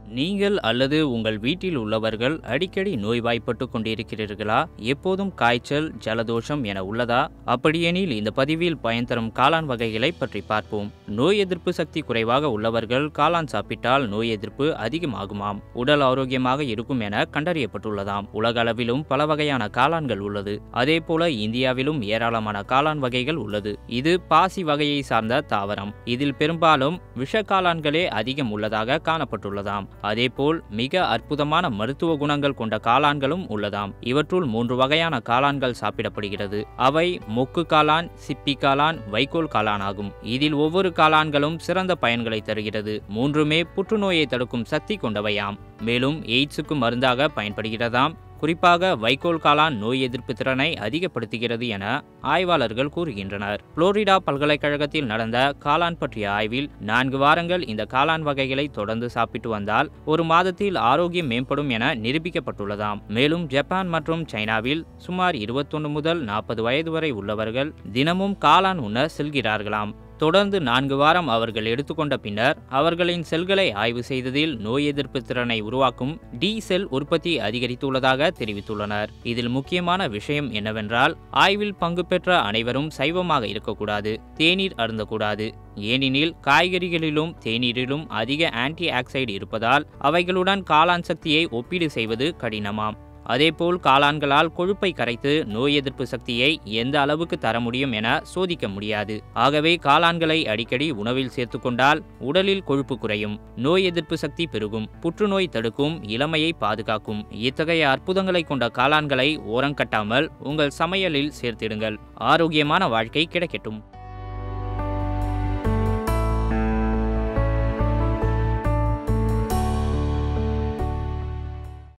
நீங்கள் அல்லது உங்கள் வீட்டில் உள்ளவர்கள் அடிக்கடி நோய்வாய்ப்பட்டு கொண்டிருக்கிறீர்களா எப்போதும் காய்ச்சல் ஜலதோஷம் என உள்ளதா அப்படியெனில் இந்த பதிவில் பயன் தரும் காளான் வகைகளை பற்றி பார்ப்போம் நோய் எதிர்ப்பு சக்தி குறைவாக உள்ளவர்கள் காளான் சாப்பிட்டால் நோய் எதிர்ப்பு அதிகமாகுமாம் உடல் ஆரோக்கியமாக இருக்கும் என கண்டறியப்பட்டுள்ளதாம் உலக அளவிலும் பல வகையான காளான்கள் உள்ளது அதே போல இந்தியாவிலும் ஏராளமான காளான் வகைகள் உள்ளது இது பாசி வகையை சார்ந்த தாவரம் இதில் பெரும்பாலும் விஷ காளான்களே அதிகம் உள்ளதாக காணப்பட்டுள்ளதாம் அதேபோல் மிக அற்புதமான மருத்துவ குணங்கள் கொண்ட காளான்களும் உள்ளதாம் இவற்றுள் மூன்று வகையான காளான்கள் சாப்பிடப்படுகிறது அவை மொக்கு காளான் சிப்பி காளான் வைக்கோல் காளான் ஆகும் இதில் ஒவ்வொரு காளான்களும் சிறந்த பயன்களை தருகிறது மூன்றுமே புற்றுநோயை தடுக்கும் சக்தி கொண்டவையாம் மேலும் எய்ட்ஸுக்கு மருந்தாக பயன்படுகிறதாம் குறிப்பாக வைக்கோல் காளான் நோய் எதிர்ப்பு திறனை அதிகப்படுத்துகிறது என ஆய்வாளர்கள் கூறுகின்றனர் புளோரிடா பல்கலைக்கழகத்தில் நடந்த காளான் பற்றிய ஆய்வில் நான்கு வாரங்கள் இந்த காளான் வகைகளை தொடர்ந்து சாப்பிட்டு வந்தால் ஒரு மாதத்தில் ஆரோக்கியம் மேம்படும் என நிரூபிக்கப்பட்டுள்ளதாம் மேலும் ஜப்பான் மற்றும் சைனாவில் சுமார் இருபத்தொன்று முதல் நாற்பது வயது வரை உள்ளவர்கள் தினமும் காளான் உண்ண செல்கிறார்களாம் தொடர்ந்து நான்கு வாரம் அவர்கள் எடுத்துக்கொண்ட பின்னர் அவர்களின் செல்களை ஆய்வு செய்ததில் நோய் எதிர்ப்பு திறனை உருவாக்கும் டி செல் உற்பத்தி அதிகரித்துள்ளதாக தெரிவித்துள்ளனர் இதில் முக்கியமான விஷயம் என்னவென்றால் ஆய்வில் பங்கு பெற்ற அனைவரும் சைவமாக இருக்கக்கூடாது தேநீர் அருந்தக்கூடாது ஏனெனில் காய்கறிகளிலும் தேநீரிலும் அதிக ஆன்டி ஆக்சைடு இருப்பதால் அவைகளுடன் காளான் சக்தியை ஒப்பீடு செய்வது கடினமாம் அதேபோல் காளான்களால் கொழுப்பை கரைத்து நோய் எதிர்ப்பு சக்தியை எந்த அளவுக்கு தர முடியும் என சோதிக்க முடியாது ஆகவே காளான்களை அடிக்கடி உணவில் சேர்த்துக்கொண்டால் உடலில் கொழுப்பு குறையும் நோய் எதிர்ப்பு சக்தி பெருகும் புற்றுநோய் தடுக்கும் இளமையை பாதுகாக்கும் இத்தகைய அற்புதங்களை கொண்ட காளான்களை ஓரங்கட்டாமல் உங்கள் சமையலில் சேர்த்திடுங்கள் ஆரோக்கியமான வாழ்க்கை கிடைக்கட்டும்